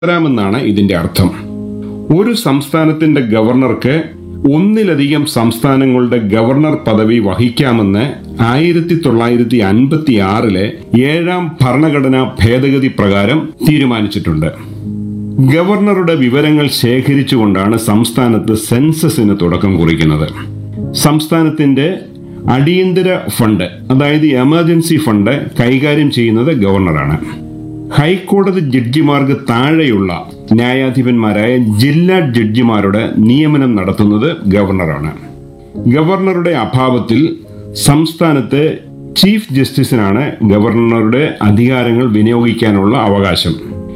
തുടരാമെന്നാണ് ഇതിന്റെ അർത്ഥം ഒരു സംസ്ഥാനത്തിന്റെ ഗവർണർക്ക് ഒന്നിലധികം സംസ്ഥാനങ്ങളുടെ ഗവർണർ പദവി വഹിക്കാമെന്ന് ആയിരത്തി തൊള്ളായിരത്തി അൻപത്തി ആറിലെ ഏഴാം ഭരണഘടനാ ഭേദഗതി പ്രകാരം തീരുമാനിച്ചിട്ടുണ്ട് ഗവർണറുടെ വിവരങ്ങൾ ശേഖരിച്ചുകൊണ്ടാണ് സംസ്ഥാനത്ത് സെൻസസിന് തുടക്കം കുറിക്കുന്നത് സംസ്ഥാനത്തിന്റെ അടിയന്തര ഫണ്ട് അതായത് എമർജൻസി ഫണ്ട് കൈകാര്യം ചെയ്യുന്നത് ഗവർണറാണ് ഹൈക്കോടതി ജഡ്ജിമാർക്ക് താഴെയുള്ള ന്യായാധിപന്മാരായ ജില്ലാ ജഡ്ജിമാരുടെ നിയമനം നടത്തുന്നത് ഗവർണറാണ് ഗവർണറുടെ അഭാവത്തിൽ സംസ്ഥാനത്തെ ചീഫ് ജസ്റ്റിസിനാണ് ഗവർണറുടെ അധികാരങ്ങൾ വിനിയോഗിക്കാനുള്ള അവകാശം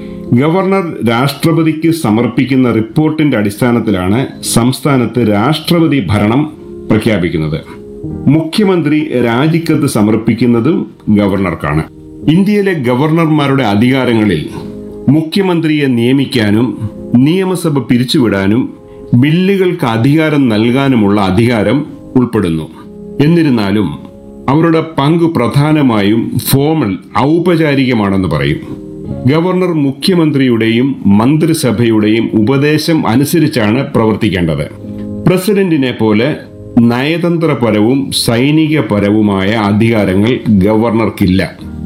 ഗവർണർ രാഷ്ട്രപതിക്ക് സമർപ്പിക്കുന്ന റിപ്പോർട്ടിന്റെ അടിസ്ഥാനത്തിലാണ് സംസ്ഥാനത്ത് രാഷ്ട്രപതി ഭരണം പ്രഖ്യാപിക്കുന്നത് മുഖ്യമന്ത്രി രാജിക്കത്ത് സമർപ്പിക്കുന്നതും ഗവർണർക്കാണ് ഇന്ത്യയിലെ ഗവർണർമാരുടെ അധികാരങ്ങളിൽ മുഖ്യമന്ത്രിയെ നിയമിക്കാനും നിയമസഭ പിരിച്ചുവിടാനും ബില്ലുകൾക്ക് അധികാരം നൽകാനുമുള്ള അധികാരം ഉൾപ്പെടുന്നു എന്നിരുന്നാലും അവരുടെ പങ്ക് പ്രധാനമായും ഫോമൽ ഔപചാരികമാണെന്ന് പറയും ഗവർണർ മുഖ്യമന്ത്രിയുടെയും മന്ത്രിസഭയുടെയും ഉപദേശം അനുസരിച്ചാണ് പ്രവർത്തിക്കേണ്ടത് പ്രസിഡന്റിനെ പോലെ നയതന്ത്രപരവും സൈനികപരവുമായ അധികാരങ്ങൾ ഗവർണർക്കില്ല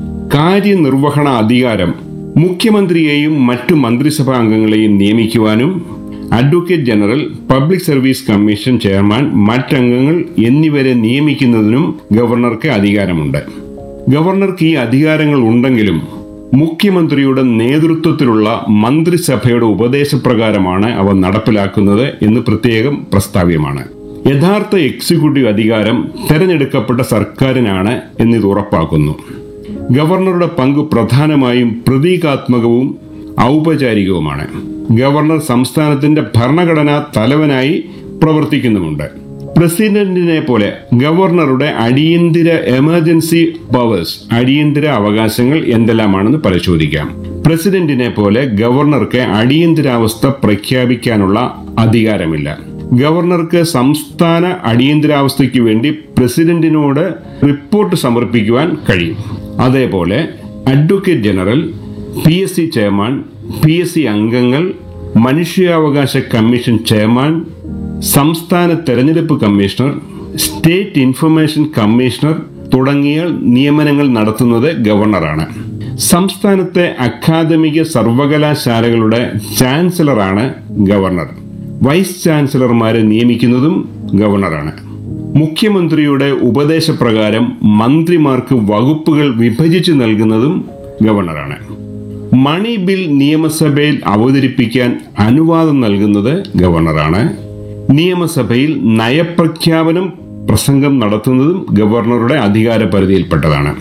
കാര്യനിർവഹണ അധികാരം മുഖ്യമന്ത്രിയെയും മറ്റു മന്ത്രിസഭാ അംഗങ്ങളെയും നിയമിക്കുവാനും advocate general public service commission chairman മറ്റംഗങ്ങൾ എന്നിവരെ നിയമിക്കുന്നതിനും ഗവർണർക്ക് അധികാരമുണ്ട് ഗവർണർക്ക് ഈ അധികാരങ്ങൾ ഉണ്ടെങ്കിലും മുഖ്യമന്ത്രിയുടെ നേതൃത്വത്തിലുള്ള മന്ത്രിസഭയുടെ ഉപദേശപ്രകാരമാണ് അവ നടപ്പിലാക്കുന്നത് എന്ന് പ്രത്യേകം പ്രസ്താവ്യമാണ് യഥാർത്ഥ എക്സിക്യൂട്ടീവ് അധികാരം തെരഞ്ഞെടുക്കപ്പെട്ട സർക്കാരിനാണ് എന്നിത് ഉറപ്പാക്കുന്നു ഗവർണറുടെ പങ്ക് പ്രധാനമായും പ്രതീകാത്മകവും ഔപചാരികവുമാണ് ഗവർണർ സംസ്ഥാനത്തിന്റെ ഭരണഘടനാ തലവനായി പ്രവർത്തിക്കുന്നുമുണ്ട് പ്രസിഡന്റിനെ പോലെ ഗവർണറുടെ അടിയന്തര എമർജൻസി പവേഴ്സ് അടിയന്തര അവകാശങ്ങൾ എന്തെല്ലാമാണെന്ന് പരിശോധിക്കാം പ്രസിഡന്റിനെ പോലെ ഗവർണർക്ക് അടിയന്തരാവസ്ഥ പ്രഖ്യാപിക്കാനുള്ള അധികാരമില്ല ഗവർണർക്ക് സംസ്ഥാന അടിയന്തരാവസ്ഥയ്ക്ക് വേണ്ടി പ്രസിഡന്റിനോട് റിപ്പോർട്ട് സമർപ്പിക്കുവാൻ കഴിയും അതേപോലെ advocate general P S C chairman P S C അംഗങ്ങൾ മനുഷ്യാവകാശ കമ്മീഷൻ ചെയർമാൻ സംസ്ഥാന തെരഞ്ഞെടുപ്പ് കമ്മീഷണർ സ്റ്റേറ്റ് ഇൻഫർമേഷൻ കമ്മീഷണർ തുടങ്ങിയ നിയമനങ്ങൾ നടത്തുന്നത് ഗവർണറാണ് സംസ്ഥാനത്തെ അക്കാദമിക സർവകലാശാലകളുടെ ചാൻസലറാണ് ഗവർണർ വൈസ് ചാൻസലർമാരെ നിയമിക്കുന്നതും ഗവർണറാണ് മുഖ്യമന്ത്രിയുടെ ഉപദേശപ്രകാരം മന്ത്രിമാർക്ക് വകുപ്പുകൾ വിഭജിച്ചു നൽകുന്നതും ഗവർണറാണ് മണി ബിൽ നിയമസഭയിൽ അവതരിപ്പിക്കാൻ അനുവാദം നൽകുന്നത് ഗവർണറാണ് നിയമസഭയിൽ നയപ്രഖ്യാപനം പ്രസംഗം നടത്തുന്നതും ഗവർണറുടെ അധികാര പരിധിയിൽപ്പെട്ടതാണ്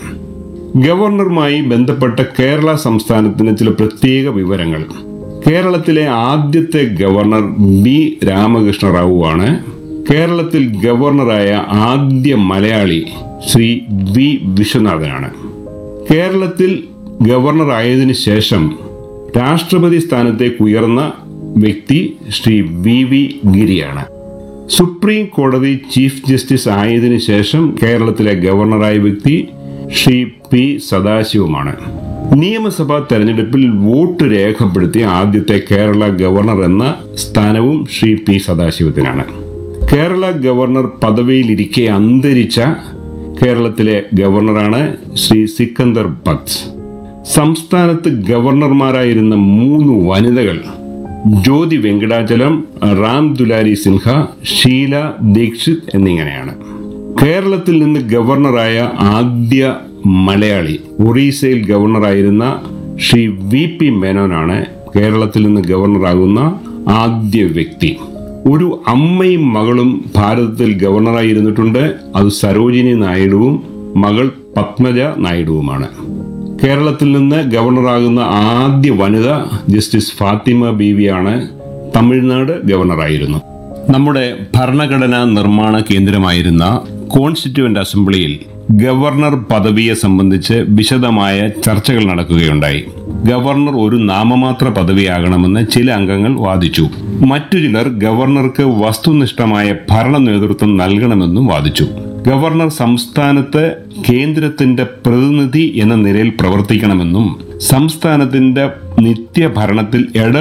ഗവർണറുമായി ബന്ധപ്പെട്ട കേരള സംസ്ഥാനത്തിന് ചില പ്രത്യേക വിവരങ്ങൾ കേരളത്തിലെ ആദ്യത്തെ ഗവർണർ ബി രാമകൃഷ്ണ റാവു ആണ് കേരളത്തിൽ ഗവർണറായ ആദ്യ മലയാളി ശ്രീ വി വിശ്വനാഥനാണ് കേരളത്തിൽ ഗവർണർ ആയതിനു ശേഷം രാഷ്ട്രപതി സ്ഥാനത്തേക്ക് ഉയർന്ന വ്യക്തി ശ്രീ വി വി ഗിരിയാണ് സുപ്രീം കോടതി ചീഫ് ജസ്റ്റിസ് ആയതിനു ശേഷം കേരളത്തിലെ ഗവർണറായ വ്യക്തി ശ്രീ പി സദാശിവമാണ് നിയമസഭാ തെരഞ്ഞെടുപ്പിൽ വോട്ട് രേഖപ്പെടുത്തിയ ആദ്യത്തെ കേരള ഗവർണർ എന്ന സ്ഥാനവും ശ്രീ പി സദാശിവത്തിനാണ് കേരള ഗവർണർ പദവിയിലിരിക്കെ അന്തരിച്ച കേരളത്തിലെ ഗവർണറാണ് ശ്രീ സിക്കന്ദർ ഭക്ത് സംസ്ഥാനത്ത് ഗവർണർമാരായിരുന്ന മൂന്ന് വനിതകൾ ജ്യോതി വെങ്കടാചലം റാം ദുലാരി സിൻഹ ഷീല ദീക്ഷിത് എന്നിങ്ങനെയാണ് കേരളത്തിൽ നിന്ന് ഗവർണറായ ആദ്യ മലയാളി ഒറീസയിൽ ഗവർണറായിരുന്ന ശ്രീ വി പി മേനോനാണ് കേരളത്തിൽ നിന്ന് ഗവർണറാകുന്ന ആദ്യ വ്യക്തി ഒരു അമ്മയും മകളും ഭാരതത്തിൽ ഗവർണറായിരുന്നിട്ടുണ്ട് അത് സരോജിനി നായിഡുവും മകൾ പത്മജ നായിഡുവുമാണ് കേരളത്തിൽ നിന്ന് ഗവർണറാകുന്ന ആദ്യ വനിത ജസ്റ്റിസ് ഫാത്തിമ ബീവിയാണ് തമിഴ്നാട് ഗവർണറായിരുന്നു നമ്മുടെ ഭരണഘടനാ നിർമ്മാണ കേന്ദ്രമായിരുന്ന കോൺസ്റ്റിറ്റ്യൂവന്റ് അസംബ്ലിയിൽ ഗവർണർ പദവിയെ സംബന്ധിച്ച് വിശദമായ ചർച്ചകൾ നടക്കുകയുണ്ടായി ഗവർണർ ഒരു നാമമാത്ര പദവിയാകണമെന്ന് ചില അംഗങ്ങൾ വാദിച്ചു മറ്റു ചിലർ ഗവർണർക്ക് വസ്തുനിഷ്ഠമായ ഭരണ നേതൃത്വം നൽകണമെന്നും വാദിച്ചു ഗവർണർ സംസ്ഥാനത്ത് കേന്ദ്രത്തിന്റെ പ്രതിനിധി എന്ന നിലയിൽ പ്രവർത്തിക്കണമെന്നും സംസ്ഥാനത്തിന്റെ നിത്യഭരണത്തിൽ ഇട